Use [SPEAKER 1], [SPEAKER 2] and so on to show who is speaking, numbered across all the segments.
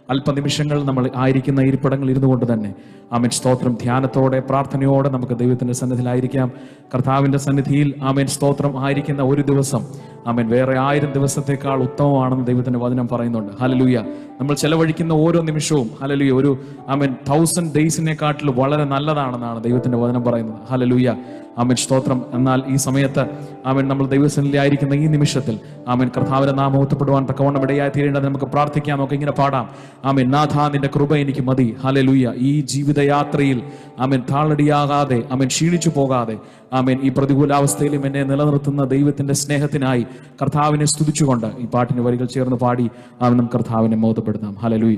[SPEAKER 1] അല്പനിമിഷങ്ങൾ നമ്മൾ ആയിരിക്കുന്ന ഇരിപ്പിടങ്ങൾ ഇരുന്നു കൊണ്ട് തന്നെ ആമേൻ സ്തോത്രം ധ്യാനത്തോടെ പ്രാർത്ഥനയോടെ നമുക്ക് ദൈവത്തിന്റെ സന്നിധിയിലായിരിക്കാം കർത്താവിന്റെ സന്നിധിയിൽ ആമേൻ സ്തോത്രം ആയിരിക്കുന്ന ഒരു ദിവസം ആമേൻ വേറെ ആയിരം ദിവസത്തേക്കാൾ ഉത്തമമാണെന്ന് ദൈവത്തിന്റെ വചനം പറയുന്നുണ്ട് ഹലലുയ നമ്മൾ ചെലവഴിക്കുന്ന ഓരോ നിമിഷവും ഹലലുയ ഒരു ആമേൻ തൗസൻഡ് ഡേയ്സിനെക്കാട്ടിൽ വളരെ നല്ലതാണെന്നാണ് ദൈവത്തിന്റെ വചനം പറയുന്നത് ഹലലുയ ആമേൻ സ്തോത്രം എന്നാൽ ഈ സമയത്ത് ആമേൻ നമ്മൾ ദൈവസന്നിധിയിലായിരിക്കുന്ന ഈ നിമിഷത്തിൽ ആമേൻ കർത്താവിന്റെ നാമം ഊത്തപ്പെടുവാൻ തക്കവണ്ണം ഇടയായി തീരേണ്ടത് നമുക്ക് പ്രാർത്ഥിക്കാം നമുക്ക് ഇങ്ങനെ പാടാം ആമേൻ നാഥ നിന്റെ കൃപ എനിക്ക് മതി ഹലലുയ ഈ ജീവിതയാത്രയിൽ ആമേൻ താളടിയാകാതെ ആമേൻ ക്ഷീണിച്ചു പോകാതെ ആമേൻ ഈ പ്രതികൂലാവസ്ഥയിലും എന്നെ നിലനിർത്തുന്ന ദൈവത്തിന്റെ സ്നേഹത്തിനായി കർത്താവിനെ സ്തുതിച്ചുകൊണ്ട് ഈ പാട്ടിന് വരികൾ ചേർന്ന് പാടി ആമേൻ നമുക്ക് കർത്താവിനെ മോദപ്പെടുത്താം ഹലലുയ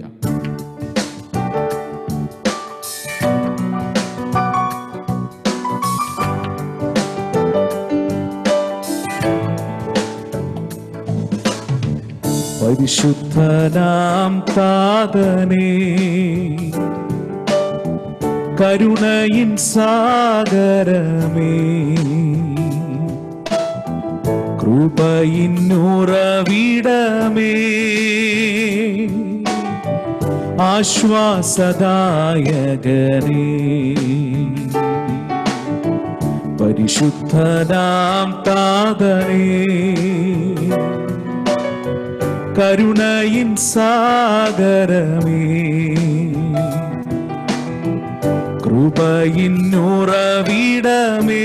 [SPEAKER 1] പരിശുദ്ധനാം താതനേ കരുണയിൻ സാഗരമേ കൃപയിൻ ഉറവിടമേ ആശ്വാസദായകനേ പരിശുദ്ധനാം താതനേ കരുണയിൻ സാഗരമേ കൃപയിൻ ഉറവിടമേ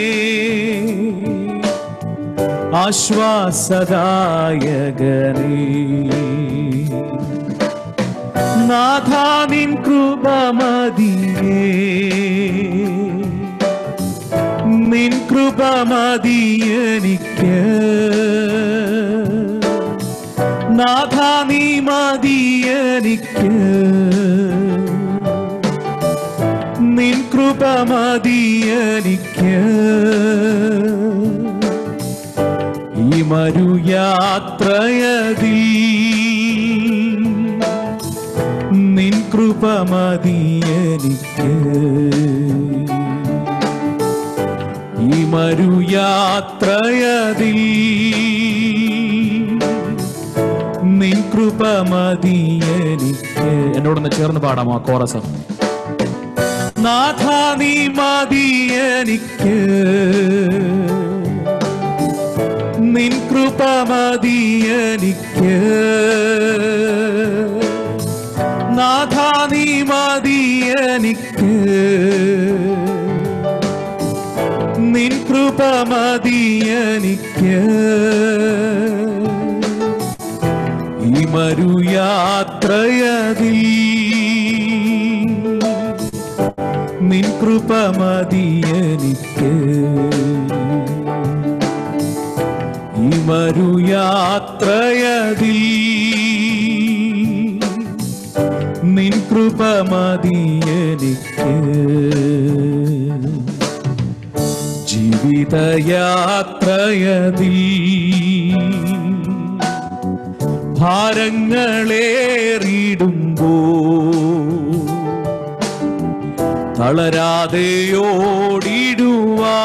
[SPEAKER 1] ആശ്വാസദായകനേ നാഥാനിൻ കൃപമതിയേ നിൻ കൃപമതിയെനിക്ക് നാഥ നീ മതിയെനിക്ക് നിൻ കൃപ മതിയെനിക്ക് ഈ മരുയാത്രയതിൽ നിൻ കൃപ മതിയെനിക്ക് ഈ മരുയാത്രയതിൽ നിൻ കൃപ മതിയെനിക്ക് എന്നോടൊന്ന് ചേർന്ന് പാടാമോ ആ കോറസ് നാഥ നീ മതിയെനിക്ക് നിൻ കൃപ മതിയെനിക്ക് നാഥ നീ മതിയെനിക്ക് നിൻ കൃപ മതിയെനിക്ക് ഈ മരുയാത്രയതിൽ നിൻ കൃപ മതിയെനിക്ക് ഈ മരുയാത്രയതിൽ നിൻ കൃപ മതിയെനിക്ക് ജീവിതയാത്രയതിൽ ഭാരങ്ങളേറിടുമ്പോ തളരാതെ ഓടിടുവാ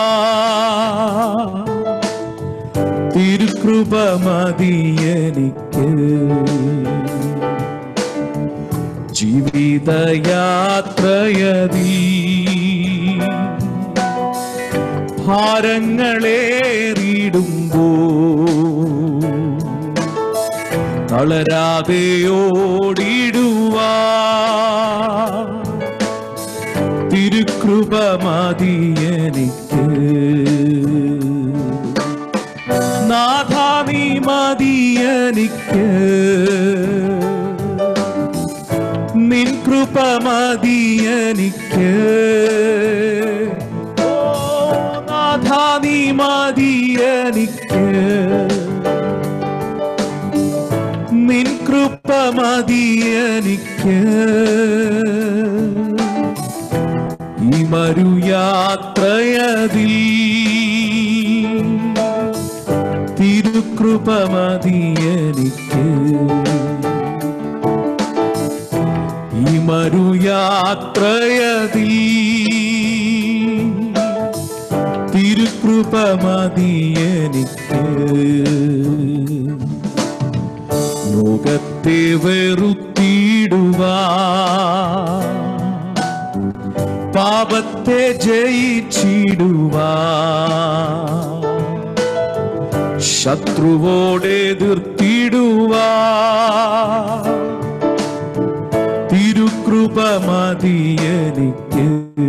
[SPEAKER 1] തിരുകൃപ മതിയെനിക്ക് ജീവിതയാത്രയതി ഭാരങ്ങളേറിടുമ്പോ തളരാതെ ഓടിടുവാ തിരുകൃപ മതിയെനിക്ക് നാഥാ നീ മതിയെനിക്ക് നിൻ കൃപ മതിയെനിക്ക് ഓ നാഥാ നീ മതിയെനിക്ക് നിൻ കൃപ മതിയെനിക്ക് ഈ മരുയാത്രയതിൽ തിരുകൃപ മതിയെനിക്ക് ഈ മരുയാത്രയതിൽ തിരുകൃപ മതിയെനിക്ക് ലോകത്തെ വെറുത്തിടുമ്പോൾ
[SPEAKER 2] പാപത്തെ ജയിച്ചിടുവാ ശത്രുവോടെതിർത്തിടുവാ തിരുകൃപ മതിയെനിക്ക്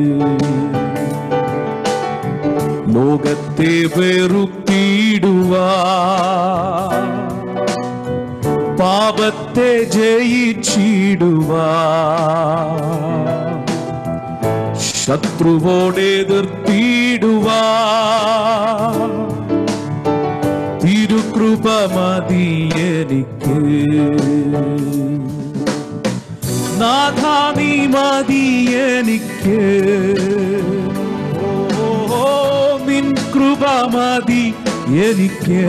[SPEAKER 2] ലോകത്തെ വെറുത്തിടുവാ പാപത്തെ ജയിച്ചിടുവാ ശത്രുവോടെതിർത്തിടുവാ തിരുകൃപ മതിയെനിക്ക് നാഥാ നീ മതിയെനിക്ക് ഓ നിൻ കൃപ മതി എനിക്ക്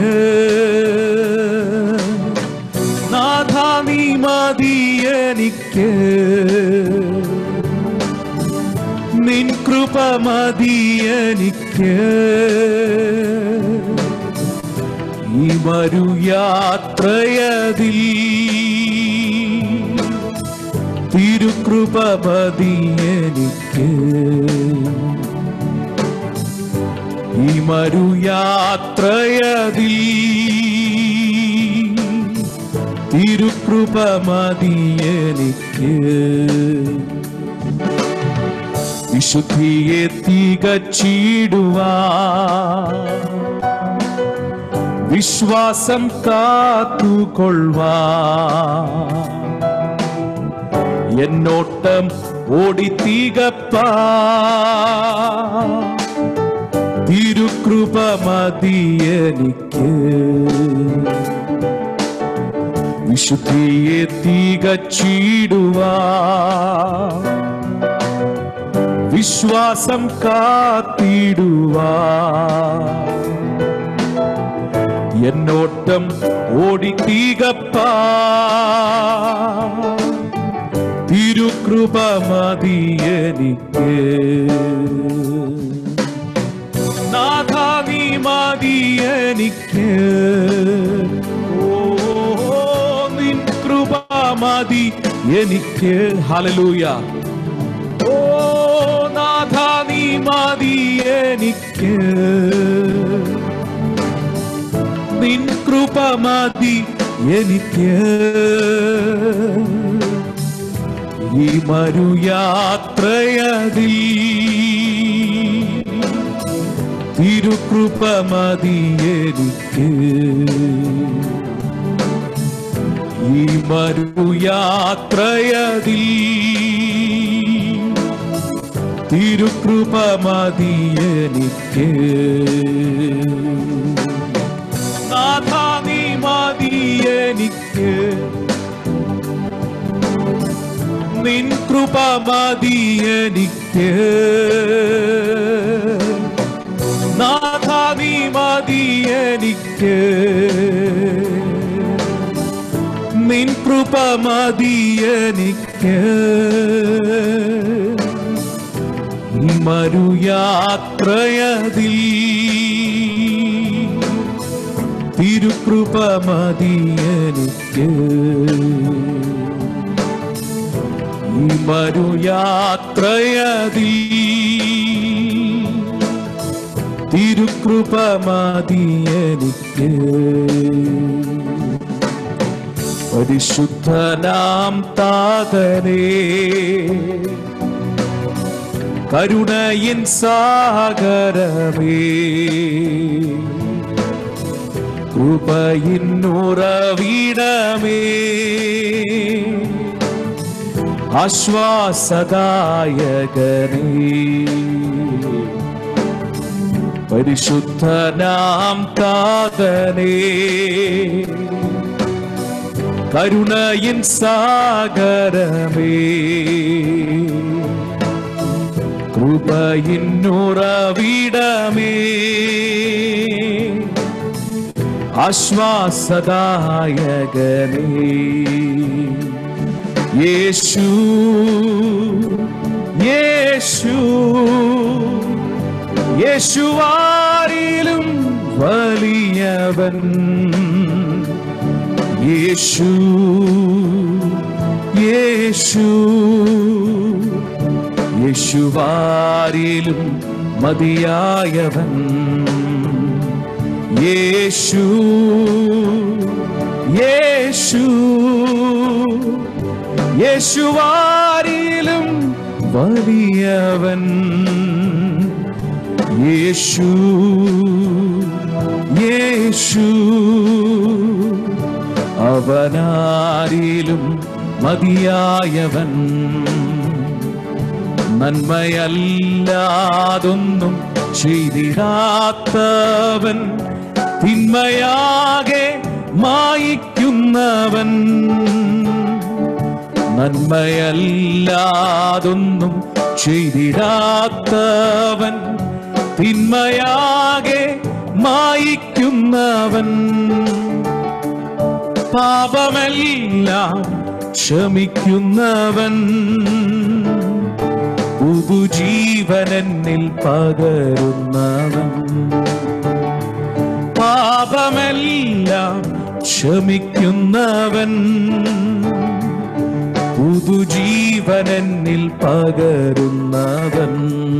[SPEAKER 2] നാഥാ നീ മതി എനിക്ക് നിൻ കൃപ മതി എനിക്ക് ഈ മരു യാത്രയതിൽ തിരുകൃപ മതി എനിക്ക് ഈ മരു യാത്രയതിൽ തിരുകൃപ മതി എനിക്ക് വിശുദ്ധിയെ തികച്ചിടുവാ വിശ്വാസം കാത്തുകൊള്ളുവാ എന്നോട്ടം ഓടി തികപ്പാ തിരുകൃപ മതി എനിക്ക് വിശുദ്ധിയെ തികച്ചിടുവാ വിശ്വാസം കാത്തിടുവാ എന്നോട്ടം ഓടി തികപ്പാ തിരുകൃപ മതി എനിക്ക് നാഥാ നീ മതി എനിക്ക് ഓ നിൻ കൃപ മതി എനിക്ക് ഹലലൂയ ഓ നാഥാ നീ മതി എനിക്ക് നിൻ കൃപ മതി എനിക്ക് ഈ മരു യാത്രയതിൽ തിരുകൃപ മതി എനിക്ക് ഈ മരു യാത്രയതിൽ തിരുകൃപ മതി എനിക്ക് നാഥാ നീ മതി എനിക്ക് നിൻ കൃപ മതി എനിക്ക് നാഥാ നീ മതി എനിക്ക് നിൻ കൃപ മതി എനിക്ക് ഈ മരു യാത്രയതിൽ തിരുകൃപ മതി എനിക്ക് ഈ മരു യാത്രയതിൽ തിരുകൃപ മതി എനിക്ക് പരിശുദ്ധനാം താതനേ കരുണയിൻ സാഗരമേ കൃപയിൻ ഉറവിടമേ ആശ്വാസദായകനേ പരിശുദ്ധനാം താതനേ കരുണയിൻ സാഗരമേ കൃപയിൻ ഉറവിടമേ ആശ്വാസദായകനേ യേശു യേശു യേശുവാരിലും വലിയവൻ യേശു യേശു യേശുവാരിലും മതിയായവൻ യേശു യേശു യേശുവാരിലും വലിയവൻ യേശു യേശു അവനാരിലും മതിയായവൻ നന്മയല്ലാതൊന്നും ചെയ്തിടാത്തവൻ തിന്മയാകെ മായിക്കുന്നവൻ നന്മയല്ലാതൊന്നും ചെയ്തിടാത്തവൻ തിന്മയാകെ മായിക്കുന്നവൻ പാപമെല്ലാം ക്ഷമിക്കുന്നവൻ പുതുജീവനെന്നിൽ പകരുന്നവൻ പാപമെല്ലാം ക്ഷമിക്കുന്നവൻ പുതുജീവനെന്നിൽ പകരുന്നവൻ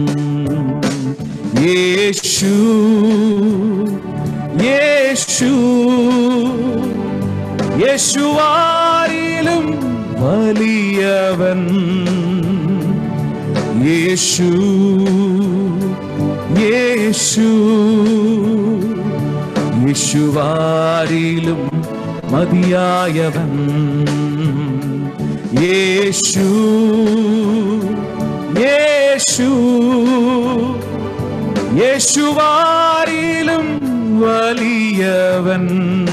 [SPEAKER 2] യേശു യേശു യേശുവാരിലും വലിയവൻ യേശു യേശു യേശുവാരിലും മതിയായവൻ യേശു യേശു യേശുവാരിലും വലിയവൻ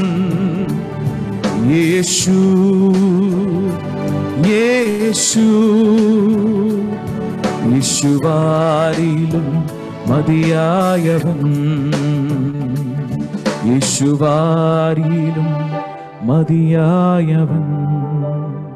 [SPEAKER 2] യേശു യേശു യേശുവാരിലും മതിയായവൻ യേശുവാരിലും മതിയായവൻ